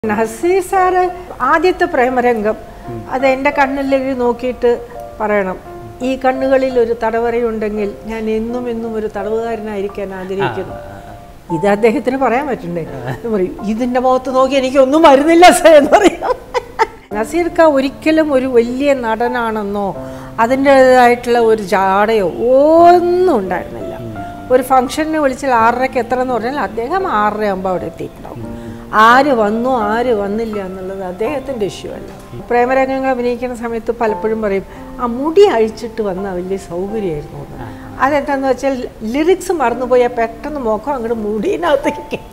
Naseer sir ആദ്യത്തെ പ്രേമരംഗം അത് എൻ്റെ കണ്ണിലേക്ക് നോക്കിയിട്ട് പറയണം ഈ കണ്ണുകളിൽ ഒരു തടവറയുണ്ടെങ്കിൽ ഞാൻ എന്നും എന്നും ഒരു തടവുകാരനായിരിക്കാൻ ആഗ്രഹിക്കുന്നു ഇത് അദ്ദേഹത്തിന് പറയാൻ പറ്റണ്ടേ എന്ന് പറയും ഇതിൻ്റെ മുഖത്ത് നോക്കി എനിക്കൊന്നും വരുന്നില്ല സർ എന്ന് പറയും നസീർ ഖാ ഒരിക്കലും ഒരു വലിയ നടനാണെന്നോ അതിൻ്റെതായിട്ടുള്ള ഒരു ജാടയോ ഒന്നും ഉണ്ടായിരുന്നില്ല ഒരു ഫംഗ്ഷന് വിളിച്ചാൽ ആറരയ്ക്ക് എത്ര എന്ന് പറഞ്ഞാൽ അദ്ദേഹം ആറര ആകുമ്പോൾ അവിടെ എത്തിയിട്ടുണ്ടാവും ആര് വന്നു ആര് വന്നില്ല എന്നുള്ളത് അദ്ദേഹത്തിൻ്റെ ഇഷ്യൂ അല്ല പ്രേമരംഗങ്ങൾ അഭിനയിക്കുന്ന സമയത്ത് പലപ്പോഴും പറയും ആ മുടി അഴിച്ചിട്ട് വന്ന വലിയ സൗകര്യമായിരുന്നു എന്ന്. അതെന്താന്ന് വെച്ചാൽ ലിറിക്സ് മറന്നുപോയാൽ പെട്ടെന്ന് മുഖം അങ്ങോട്ട് മുടിയിനകത്തേക്ക്